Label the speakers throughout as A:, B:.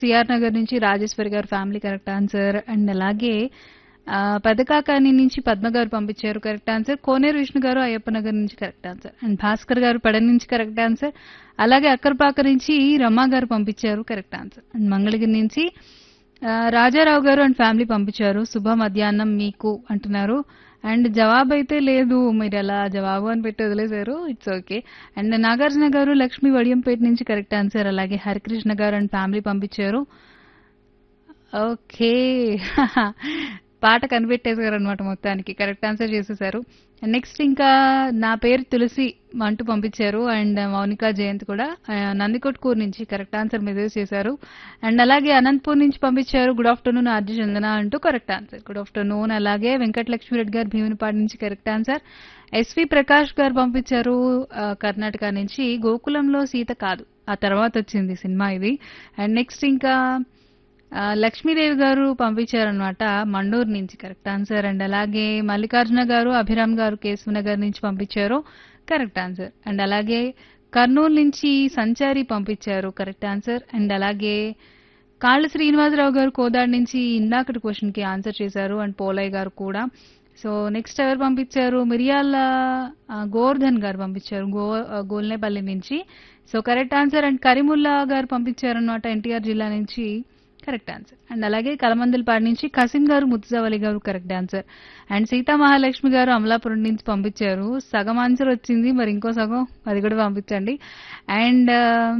A: CR Nagar నుంచి రాజేశ్వరి గారు family correct answer and అలాగే ఆ, పెదకాకాని నుంచి పద్మ గారు పంపించారు కరెక్ట్ ఆన్సర్ కోనేరు విష్ణు గారు అయ్యప్ప నగర్ నుంచి కరెక్ట్ ఆన్సర్ అండ్ భాస్కర్ గారు పడ నుంచి కరెక్ట్ ఆన్సర్ అలాగే అక్కరపాక నుంచి రమా గారు పంపించారు కరెక్ట్ ఆన్సర్ అండ్ మంగళగిరి నుంచి ఆ, రాజారావు గారు అండ్ ఫ్యామిలీ పంపించారు శుభ మధ్యాహ్నం మీకు అంటున్నారు అండ్ జవాబు అయితే లేదు మీరు అలా జవాబు అని పెట్టి వదిలేశారు ఇట్స్ ఓకే అండ్ నాగార్జున గారు లక్ష్మీ వడియంపేట నుంచి కరెక్ట్ ఆన్సర్ అలాగే హరికృష్ణ గారు అండ్ ఫ్యామిలీ పంపించారు ఓకే పాట కనిపెట్టేశారు అనమాట మొత్తానికి కరెక్ట్ ఆన్సర్ చేసేసారు నెక్స్ట్ ఇంకా నా పేరు తులసి అంటూ పంపించారు అండ్ మౌనిక జయంత్ కూడా ఆ, నందికొట్కూరు నుంచి కరెక్ట్ ఆన్సర్ మెసేజ్ చేశారు అండ్ అలాగే అనంతపూర్ నుంచి పంపించారు గుడ్ ఆఫ్టర్నూన్ ఆర్జీ చందన అంటూ కరెక్ట్ ఆన్సర్ గుడ్ ఆఫ్టర్నూన్ అలాగే వెంకటలక్ష్మి రెడ్డి గారు భీమునిపాడు నుంచి కరెక్ట్ ఆన్సర్ ఎస్వి ప్రకాష్ గారు పంపించారు ఆ, కర్ణాటక నుంచి గోకులంలో సీత కాదు ఆ తర్వాత వచ్చింది సినిమా ఇది అండ్ నెక్స్ట్ ఇంకా ఆ, లక్ష్మీదేవి గారు పంపించారనమాట మండూరు నుంచి కరెక్ట్ ఆన్సర్ అండ్ అలాగే మల్లికార్జున గారు అభిరామ్ గారు కేశవనగర్ నుంచి పంపించారు కరెక్ట్ ఆన్సర్ అండ్ అలాగే కర్నూలు నుంచి సంచారి పంపించారు కరెక్ట్ ఆన్సర్ అండ్ అలాగే కాళ్ళ శ్రీనివాసరావు గారు కోదాడు నుంచి ఇందాకటి క్వశ్చన్ కి ఆన్సర్ చేశారు అండ్ పోలయ్య గారు కూడా సో నెక్స్ట్ ఎవరు పంపించారు మిరియాల ఆ, గోవర్ధన్ గారు పంపించారు గో ఆ, గోల్నేపల్లి నుంచి so correct answer and Karimulla గారు పంపించారు అనమాట ఎన్టీఆర్ జిల్లా నుంచి కరెక్ట్ ఆన్సర్ అండ్ అలాగే కలమందలపాడు నుంచి కసిం గారు ముత్తుజావలి గారు correct answer and Sita Mahalakshmi గారు అమలాపురం నుంచి పంపించారు సగం ఆన్సర్ వచ్చింది మరి ఇంకో సగం అది కూడా పంపించండి అండ్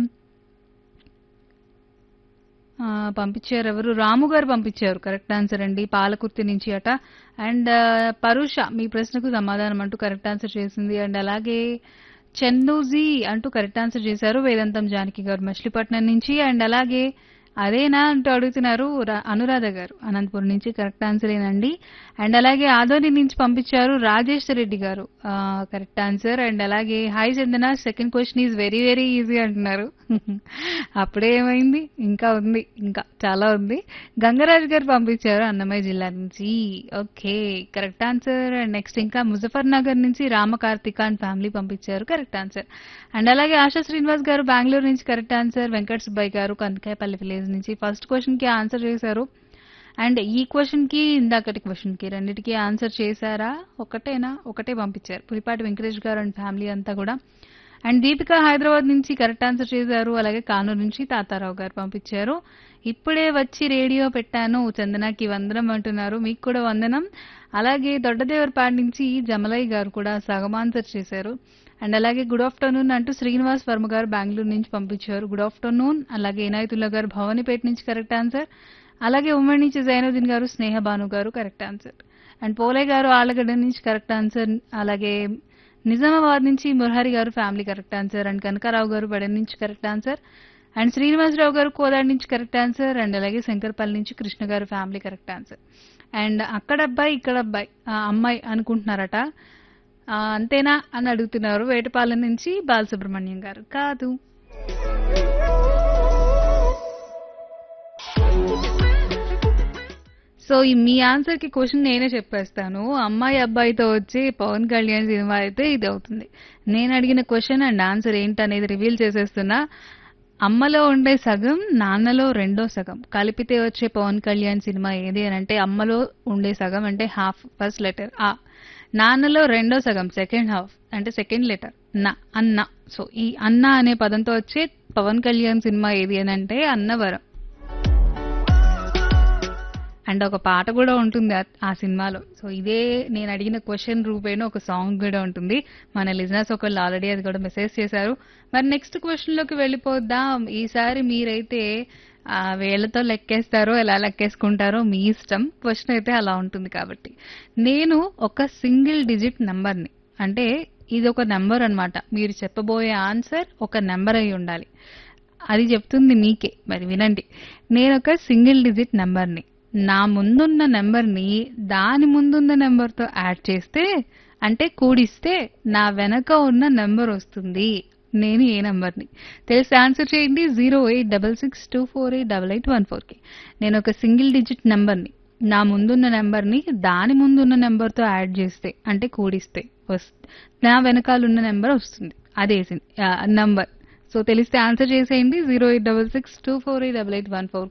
A: ఆ, పంపించారు ఎవరు రాము గారు పంపించారు కరెక్ట్ ఆన్సర్ అండి పాలకుర్తి నుంచి అట అండ్ పరుష మీ ప్రశ్నకు సమాధానం అంటూ కరెక్ట్ ఆన్సర్ చేసింది అండ్ అలాగే చందూజీ అంటూ కరెక్ట్ ఆన్సర్ చేశారు వేదాంతం జానకి గారు మచిలీపట్నం నుంచి అండ్ అలాగే అదేనా అంటూ అడుగుతున్నారు రా- అనురాధ గారు అనంతపురం నుంచి కరెక్ట్ ఆన్సర్ ఏనండి అండ్ అలాగే ఆదోని నుంచి పంపించారు రాజేశ్వర రెడ్డి గారు కరెక్ట్ ఆన్సర్ అండ్ అలాగే hi Chandana second question is very very easy అంటున్నారు అప్పుడే ఏమైంది ఇంకా ఉంది ఇంకా చాలా ఉంది గంగరాజు గారు పంపించారు అన్నమయ్య జిల్లా నుంచి okay correct answer and next ఇంకా ముజఫర్ నగర్ నుంచి రామ కార్తిక అండ్ ఫ్యామిలీ పంపించారు కరెక్ట్ ఆన్సర్ అండ్ అలాగే ఆశా శ్రీనివాస్ గారు బెంగళూరు నుంచి కరెక్ట్ ఆన్సర్ వెంకట సుబ్బయ్య గారు కందకాయపల్లి విలేజ్ నుంచి ఫస్ట్ క్వశ్చన్ కి ఆన్సర్ చేశారు అండ్ ఈ క్వశ్చన్ కి ఇందాకటి క్వశ్చన్ కి రెండింటికి ఆన్సర్ చేశారా ఒకటేనా ఒకటే పంపించారు పులిపాటి వెంకటేష్ గారు అండ్ ఫ్యామిలీ అంతా కూడా అండ్ దీపిక హైదరాబాద్ నుంచి కరెక్ట్ ఆన్సర్ చేశారు అలాగే కానూరు నుంచి తాతారావు గారు పంపించారు ఇప్పుడే వచ్చి రేడియో పెట్టాను చందనకి వందనం అంటున్నారు మీకు కూడా వందనం అలాగే దొడ్డదేవరపాటి నుంచి జమలయ్య గారు కూడా సగం ఆన్సర్ చేశారు అండ్ అలాగే గుడ్ ఆఫ్టర్నూన్ అంటూ శ్రీనివాస్ వర్మ గారు బెంగళూరు నుంచి పంపించారు గుడ్ ఆఫ్టర్నూన్ అలాగే ఇనాయతుల్లా గారు భవానీపేట నుంచి కరెక్ట్ ఆన్సర్ అలాగే ఉమ్మడి నుంచి జైనుద్దీన్ గారు స్నేహ భాను గారు కరెక్ట్ ఆన్సర్ అండ్ పోలే గారు ఆలగడ్డ నుంచి కరెక్ట్ ఆన్సర్ అలాగే నిజామాబాద్ నుంచి మురహరి గారు family correct answer and Kanakarao గారు బడన్ నుంచి కరెక్ట్ ఆన్సర్ అండ్ శ్రీనివాసరావు గారు కోదాడి నుంచి కరెక్ట్ ఆన్సర్ అండ్ అలాగే శంకర్పల్లి నుంచి కృష్ణ గారు ఫ్యామిలీ కరెక్ట్ ఆన్సర్ అండ్ అక్కడ అబ్బాయి ఇక్కడ అబ్బాయి ఆ, అమ్మాయి అనుకుంటున్నారట ఆ, అంతేనా అని అడుగుతున్నారు వేటపాలెం నుంచి బాలసుబ్రహ్మణ్యం గారు కాదు సో ఈ మీ ఆన్సర్ కి క్వశ్చన్ నేనే చెప్పేస్తాను అమ్మాయి అబ్బాయితో వచ్చి పవన్ కళ్యాణ్ సినిమా అయితే ఇది అవుతుంది నేను అడిగిన క్వశ్చన్ అండ్ ఆన్సర్ ఏంటనేది రివీల్ చేసేస్తున్నా అమ్మలో ఉండే సగం నాన్నలో రెండో సగం కలిపితే వచ్చే పవన్ కళ్యాణ్ సినిమా ఏది అని అంటే అమ్మలో ఉండే సగం అంటే హాఫ్ ఫస్ట్ లెటర్ ఆ నాన్నలో రెండో సగం సెకండ్ హాఫ్ అంటే సెకండ్ లెటర్ నా అన్న సో ఈ అన్న అనే పదంతో వచ్చే పవన్ కళ్యాణ్ సినిమా ఏది అని అంటే అన్నవరం అండ్ ఒక పాట కూడా ఉంటుంది ఆ- ఆ సినిమాలో సో ఇదే నేను అడిగిన క్వశ్చన్ రూపేణ ఒక సాంగ్ కూడా ఉంటుంది మన లిజినెస్ ఒకళ్ళు ఆల్రెడీ అది కూడా మెసేజ్ చేశారు మరి నెక్స్ట్ క్వశ్చన్ లోకి వెళ్ళిపోద్దాం ఈసారి మీరైతే ఆ వేళ్లతో లెక్కేస్తారో ఎలా లెక్కేసుకుంటారో మీ ఇష్టం క్వశ్చన్ అయితే అలా ఉంటుంది కాబట్టి నేను ఒక సింగిల్ డిజిట్ ని అంటే ఇది ఒక నెంబర్ అన్నమాట మీరు చెప్పబోయే ఆన్సర్ ఒక నెంబర్ అయి ఉండాలి అది చెప్తుంది మీకే మరి వినండి నేను ఒక సింగిల్ డిజిట్ నెంబర్ని నా ముందున్న నెంబర్ని దాని ముందున్న నెంబర్తో యాడ్ చేస్తే అంటే కూడిస్తే నా వెనక ఉన్న నెంబర్ వస్తుంది నేను ఏ నెంబర్ని తెలిసి ఆన్సర్ చేయండి zero eight double six two four eight double eight one ఫోర్కి నేను ఒక సింగిల్ డిజిట్ నెంబర్ని నా ముందున్న నెంబర్ని దాని ముందున్న నెంబర్తో యాడ్ చేస్తే అంటే కూడిస్తే వస్- నా వెనకాలన్న నెంబర్ వస్తుంది అదే నంబర్ సో తెలిస్తే ఆన్సర్ చేసేయండి zero eight double six two four eight double eight one four